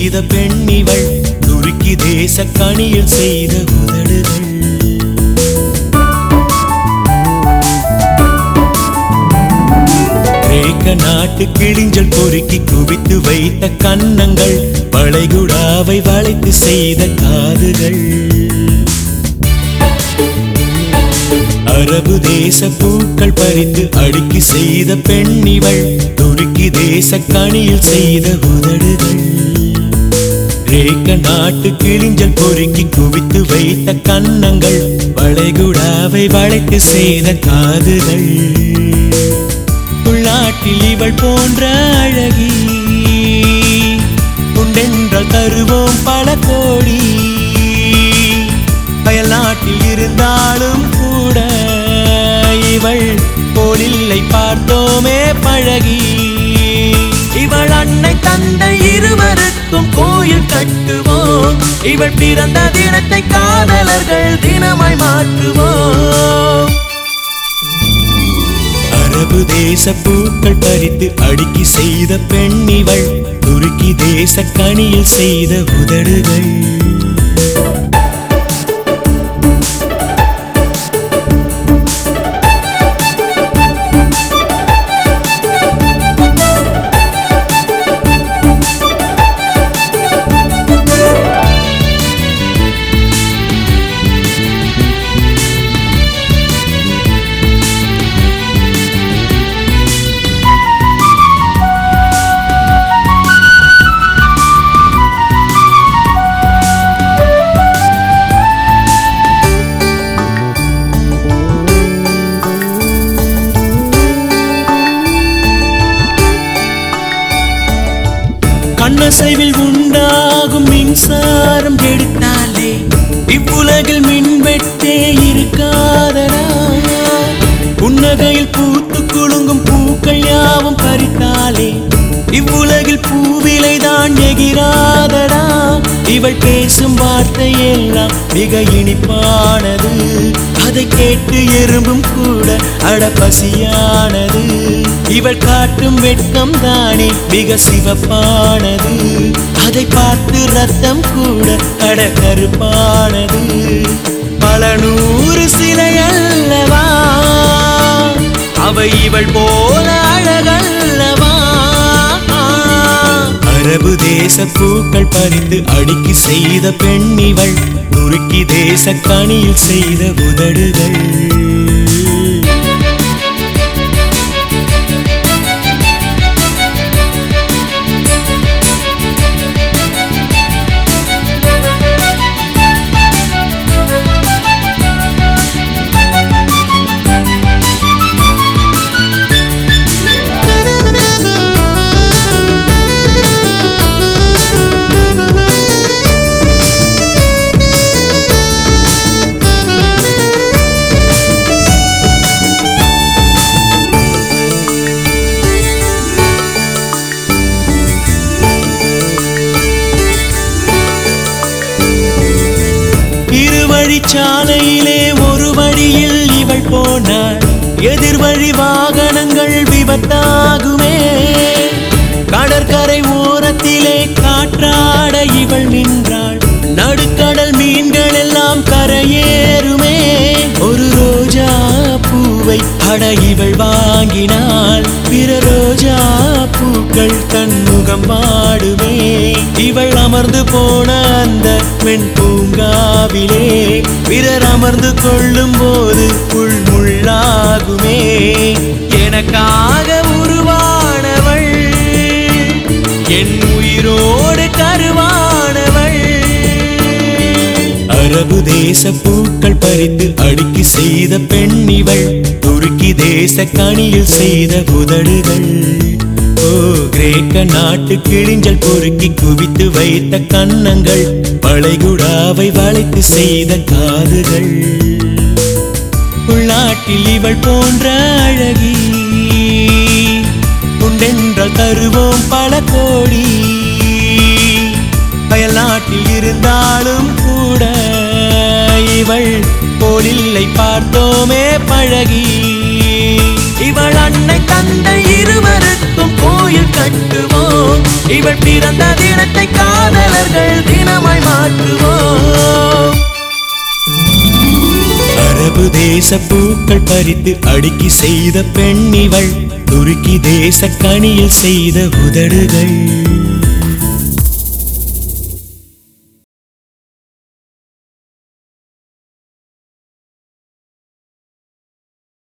செய்த பெண்ணிவள் துருக்கி தேச கனியில் செய்த உதடுகள் கிரேக்க நாட்டு கிழிஞ்சல் பொறுக்கி குவித்து வைத்த கன்னங்கள் வளைகுடாவை வளைத்து செய்த காதுகள் அரபு தேச பூக்கள் பறித்து அடுக்கி செய்த பெண்ணிவள் துருக்கி தேச கனியில் செய்த உதடுகள் கிரேக்க நாட்டு கிழிஞ்சல் பொறுக்கி குவித்து வைத்த கன்னங்கள் வளைகுடாவை வளைத்து செய்த காதுகள் உள்நாட்டில் இவள் போன்ற அழகி உண்டென்றால் தருவோம் பல கோடி அயல் நாட்டில் இருந்தாலும் கூட இவள் போலில்லை பார்த்தோமே பழகி இவள் அன்னை தந்தை இருவருக்கும் கோயில் கட்டுவோம் இவள் பிறந்த தினத்தை காதலர்கள் தினமாய் மாற்றுவோம் அரபு தேச பூக்கள் பறித்து அடுக்கி செய்த பெண்ணிவள் துருக்கி தேச கனியில் செய்த உதடுகள் கண்ணசைவில் உண்டாகும் மின்சாரம் எடுத்தாலே இவ்வுலகில் மின்வெட்டே இருக்காதடா புன்னகையில் பூத்து குலுங்கும் பூக்கள் யாவும் பறித்தாலே இவ்வுலகில் பூவிலை தான் எகிராதடா இவள் பேசும் வார்த்தை எல்லாம் மிக இனிப்பானது அதை கேட்டு எறும்பும் கூட அட பசியானது இவள் காட்டும் வெட்கம் தானே மிக சிவப்பானது அதை பார்த்து ரத்தம் கூட அட கருப்பானது பல நூறு சிலை அல்லவா அவை இவள் போல அழகல்லவா அரபு தேச பூக்கள் பறித்து அடுக்கி செய்த பெண்ணிவள் துருக்கி தேச கனியில் செய்த உதடுகள் இருவழிச்சாலையிலே ஒரு வழியில் இவள் போனாள் எதிர்வழி வாகனங்கள் விபத்தாகுமே கடற்கரை ஓரத்திலே காற்றாட இவள் நின்றாள் நடுக்கடல் மீன்கள் எல்லாம் கரையேறுமே ஒரு ரோஜா பூவை அட இவள் வாங்கினாள் பிற ரோஜா பூக்கள் தன் முகம் வாடுமே இவள் அமர்ந்து போன அந்த பெண் பூங்காவிலே பிறர் அமர்ந்து கொள்ளும் போது புல் முள்ளாகுமே எனக்காக உருவானவள் என் உயிரோடு கருவானவள் அரபு தேச பூக்கள் பறித்து அடுக்கி செய்த பெண்ணிவள் துருக்கி தேச கனியில் செய்த உதடுகள் ஓ கிரேக்க நாட்டு கிழிஞ்சல் பொறுக்கி குவித்து வைத்த கன்னங்கள் வளைகுடாவை வளைத்து செய்த காதுகள் உள்நாட்டில் இவள் போன்ற அழகி உண்டென்றால் தருவோம் பல கோடி அயல் நாட்டில் இருந்தாலும் கூட இவள் போலில்லை பார்த்தோமே பழகி இவள் அன்னை தந்தை இருவருக்கும் கோயில் கட்டுவோம் இவள் பிறந்த தினத்தை காதலர்கள் தினமாய் மாற்றுவோம் அரபு தேச பூக்கள் பறித்து அடுக்கி செய்த பெண்ணிவள் துருக்கி தேச கனியில் செய்த உதடுகள்